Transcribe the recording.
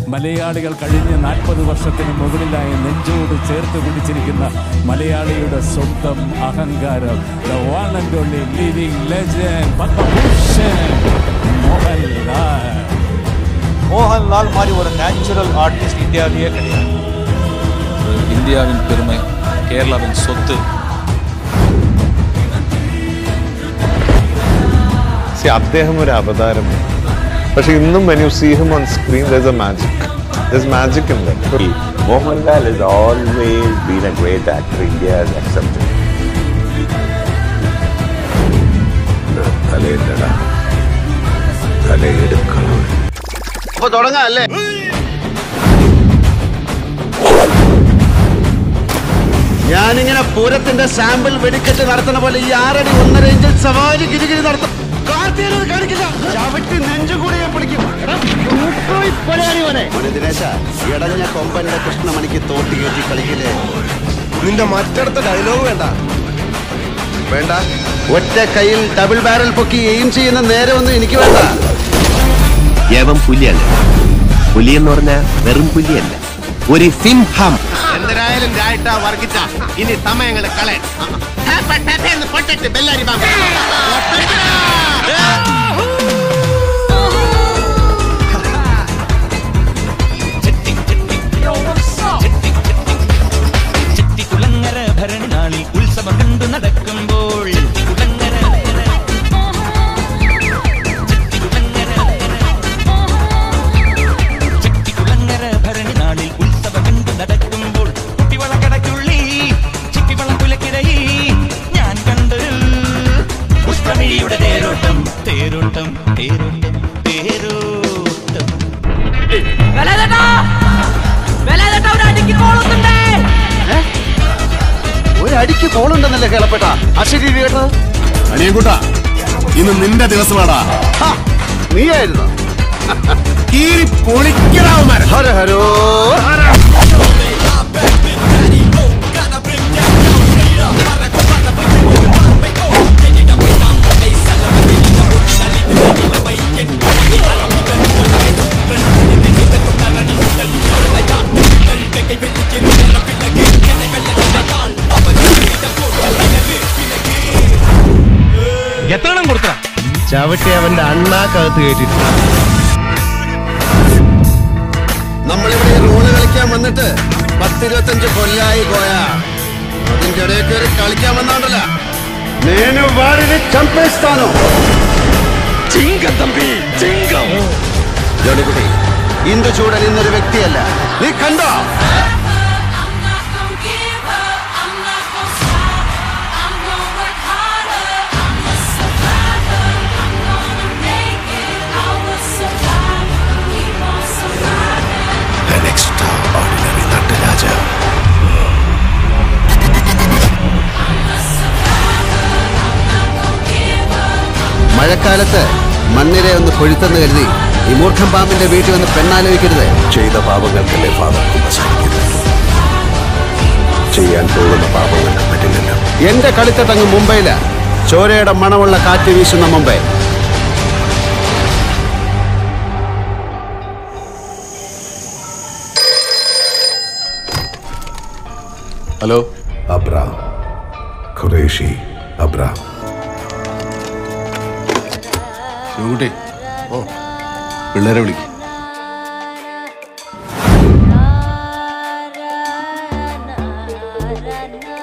മലയാളികൾ കഴിഞ്ഞ നാൽപ്പത് വർഷത്തിന് മുകളിലായി നെഞ്ചോട് ചേർത്ത് പിടിച്ചിരിക്കുന്ന മലയാളിയുടെ സ്വന്തം അഹങ്കാരം The one and only living legend, Padma Bhushan Mohanlal Mohanlal மாதிரி ஒரு நேச்சுரல் ஆர்டிஸ்ட் இந்தியாவிலேயே கிடையாது இந்தியாவின் பெருமை கேரளாவின் சொத்து See, അദ്ദേഹം ഒരു അവതാരമാണ് പക്ഷെ ഇന്നും when you see him on screen there's a magic there's magic in that Mohanlal has always been a great actor India has accepted. തലയില്ലടാ തലയെടുക്കണം അപ്പൊ തുടങ്ങാം അല്ലേ ഞാനിങ്ങനെ പൂരത്തിന്റെ സാമ്പിൾ വെടിക്കെട്ട് നടത്തുന്ന പോലെ ഈ ആറടി ഒന്നര ഇഞ്ചിൽ സവാരി ഗിരിഗിരി നടത്തും കാർത്തികനത് കാണിക്കില്ല ചവിട്ടി നെഞ്ചു കൂടി ഞാൻ പിടിക്കും മോനെ ദിനേശ ഇടഞ്ഞ കൊമ്പന്റെ കൃഷ്ണമണിക്ക് തോട്ടി കയറ്റി കളിക്കില്ലേ നിന്റെ മറ്റടുത്ത ഡയലോഗ് വേണ്ട വേണ്ട ഒറ്റ കയ്യിൽ ഡബിൾ ബാരൽ പൊക്കി എയിം ചെയ്യുന്ന നേരമൊന്നും എനിക്ക് വേണ്ട യവൻ പുലിയല്ല പുലി എന്ന് പറഞ്ഞാൽ വെറും പുലിയല്ല ഒരു സിംഹം എന്തരായാലും രായിട്ട വർഗിച്ച ഇനി സമയങ്ങൾ കളയാൻ പൊട്ടിട്ട് ബെല്ലാരി കുളങ്ങര ഭരണനാളിൽ ഉത്സവം കണ്ടു നടക്കുമ്പോൾ കുളങ്ങര കുളങ്ങര ഭരണനാളിൽ ഉത്സവം കണ്ടു നടക്കുമ്പോൾ കുട്ടിവള കടക്കുള്ളി ചിപ്പിവളം കുലക്കിടയി ഞാൻ കണ്ട് പുഷ്പമിഴിയുടെ തേരോട്ടം തേരോട്ടം തേരോട്ടം തേരോട്ടം ഒരു അടിക്ക് കോളുണ്ടെന്നല്ലേ കേളപ്പെട്ട അശരീരി കേട്ടത് അനിയൻകുട്ട ഇന്ന് നിന്റെ ദിവസമാടാ നീയായിരുന്നു കീറി പൊളിക്കടാവുമാരെ ഹര ഹരോ എത്രണ്ണം കൊടുത്ത ചവിട്ടി അവന്റെ അണ്ണാക്കകത്ത് കയറ്റിട്ട് നമ്മളിവിടെ റോള് കളിക്കാൻ വന്നിട്ട് പത്തിരുപത്തഞ്ച് കൊല്ലായി പോയ അതിന്റെ ഇടയിൽ കയറി കളിക്കാൻ വന്നാണ്ടല്ല నేను వాడిని చంపేస్తాను ജോണിക്കുട്ടി ഇന്ദുചൂടൻ ഇന്നൊരു വ്യക്തിയല്ല നീ കണ്ടോ മഴക്കാലത്ത് മണ്ണിരെ ഒന്ന് കൊഴുത്തെന്ന് കരുതി ഈ മൂർഖം പാമ്പിന്റെ വീട്ടിൽ വന്ന് പെണ്ണാലോചിക്കരുത് ചെയ്ത പാപങ്ങൾക്കല്ലേ ഫാദർ കുമ്പസാരിക്കുന്നത് ചെയ്യാൻ പോകുന്ന പാപങ്ങൾക്ക് പറ്റില്ലല്ലോ എന്റെ കളിത്തട്ടങ്ങ് മുംബൈയില ചോരയുടെ മണമുള്ള കാറ്റ് വീശുന്ന മുംബൈ ഹലോ അബ്രാം ഖുറേഷി അബ്രാം ശിവകുട്ടി ഓ പിള്ളേരെ വിളിക്കും na na na